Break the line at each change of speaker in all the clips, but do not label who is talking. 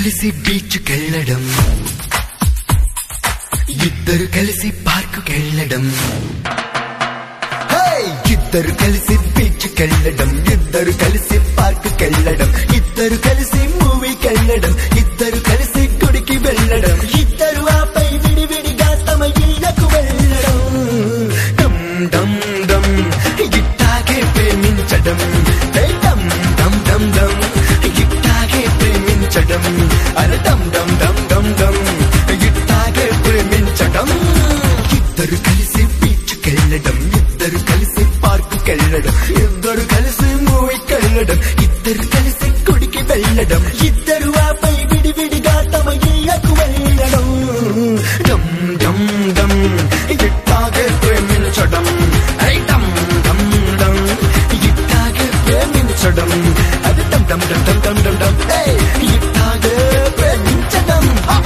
కలిసి బీచ్కెళ్ళడం ఇద్దరు కలిసి పార్కుకెళ్ళడం హే! ఇద్దరు కలిసి బీచ్కెళ్ళడం ఇద్దరు కలిసి పార్కుకెళ్ళడం ఇద్దరు కలిసి మూవీకెళ్ళడం ఇద్దరు కలిసి గుడికి వెళ్ళడం ఇద్దరు ఆపై విడివిడిగా తమ ఇళ్లకు వెళ్ళడం డమ్ డమ్ డమ్ ఇట్టాగే ప్రేమించడం హే! డమ్ డమ్ డమ్ డమ్ ఇట్టాగే ప్రేమించడం అరే డమ్ డమ్ డమ్ డమ్ డమ్ ఇట్టాగే ప్రేమించడం ఇద్దరు కలిసి బీచ్కెళ్ళడం ఇద్దరు కలిసి పార్కుకెళ్ళడం ఇద్దరు కలిసి మూవీకెళ్ళడం ఇద్దరు కలిసి గుడికి వెళ్ళడం ఇద్దరు ఆపై విడివిడిగా తమ ఇళ్లకు వెళ్ళడం డమ్ డమ్ డమ్ ఇట్టాగే ప్రేమించడం అరే డమ్ డమ్ డమ్ ఇట్టాగే ప్రేమించడం అది డమ్ డమ్ డమ్ డమ్ డమ్ డమ్ డమ్ ఏయ్! ఇట్టాగే ప్రేమించడం హా!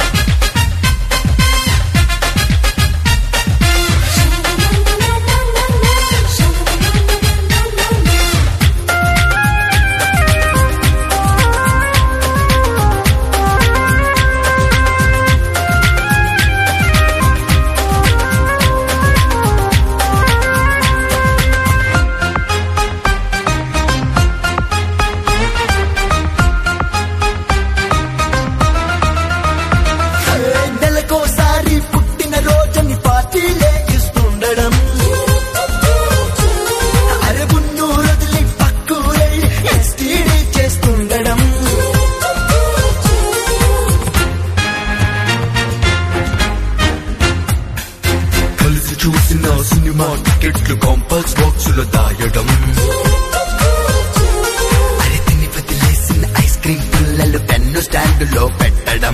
నెలకోసారి పుట్టిన రోజని పార్టీలే ఇస్తుండడం అరబున్ను వదిలి పక్కూరెళ్ళి ఎస్టీడీ చేస్తుండడం కలిసి చూసిన సినిమా టికెట్లు కాంపల్స్ బాక్స్ లో దాయడం అరే తిని వదిలేసిన ఐస్ క్రీమ్ పుల్లలు పెన్ను స్టాండ్ లో పెట్టడం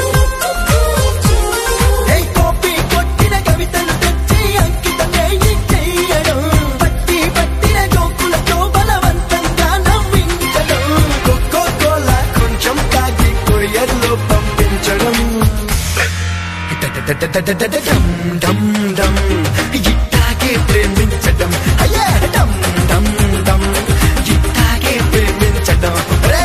హే కాపీ కొట్టిన కవితలు తెచ్చి అంకితమే చెయ్యడం పట్టి పట్టిన జోకులతో బలవంతంగా నవ్వించడం కోకో కోలా కొంచెం తాగి కొరియర్ లో పంపించడం డమ్ డమ్ డమ్ ఇట్టాగే ప్రేమించడం అయ్యే డమ్ డమ్ డమ్ ఇట్టాగే ప్రేమించడం రే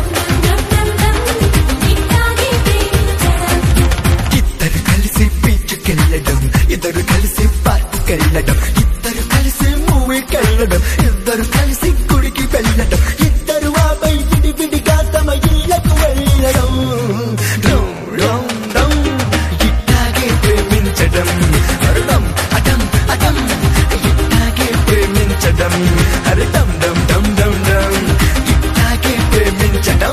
ఇద్దరు కలిసి బీచ్కెళ్ళడం ఇద్దరు కలిసి పార్కుకెళ్ళడం ఇద్దరు కలిసి మూవీకెళ్ళడం ఇద్దరు కలిసి గుడికి వెళ్ళడం ఇద్దరు ఆపై విడివిడిగా తమ ఇళ్లకు వెళ్ళడం డమ్ డమ్ డమ్ ఇట్టాగే ప్రేమించడం అరుణం అటం అటం ఇట్టాగే ప్రేమించడం అరే డమ్ డమ్ డమ్ డమ్ డమ్ ఇట్టాగే ప్రేమించడం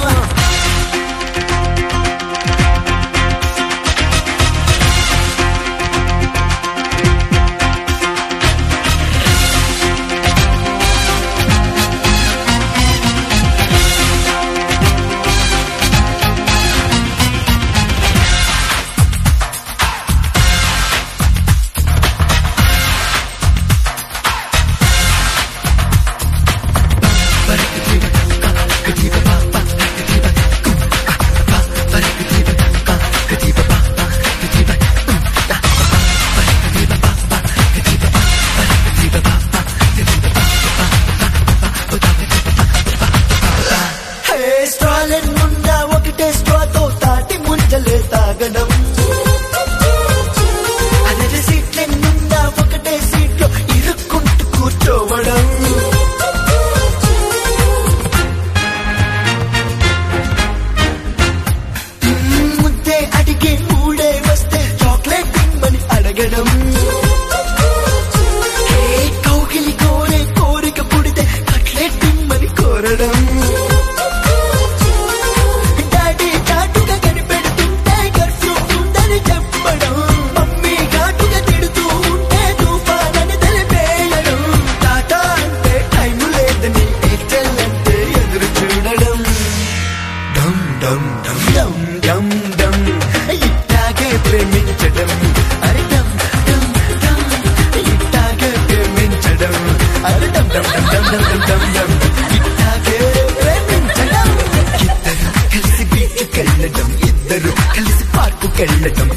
హే స్ట్రాలెన్నున్న ఒకటే స్ట్రాతో తాటి ముంజలే తాగడం అదే సీట్లెన్నున్న ఒకటే సీట్లో ఇరుక్కుంటూ కూర్చోవడం మ్మ్, ముద్దే అడిగి మూడే వస్తే చాక్లెట్ ఇమ్మని అడగడం హే, కౌగిలి కోరే కోరిక పుడితే కట్లెట్ ఇమ్మని కోరడం డాడీ ఘాటుగా కనిపెడుతుంటే కర్ఫ్యూ ఉందని చెప్పడం మమ్మీ ఘాటుగా తిడుతూ ఉంటే తుఫానని తెలిపేయడం టాటా అంటే టైం లేదని ఎయిర్టెల్ అంటే ఎదురు చూడడం డమ్ డమ్ డమ్ డమ్ డమ్ డమ్ ఇట్టాగే ప్రేమించడం అరే డమ్ డమ్ డమ్ ఇట్టాగే ప్రేమించడం అరే డమ్ డమ్ డమ్ డమ్ డమ్ డమ్ డమ్ డమ్ ఇట్టాగే ప్రేమించడం ఇద్దరు కలిసి బీచ్కెళ్ళడం ఇద్దరు కలిసి పార్కుకెళ్ళడం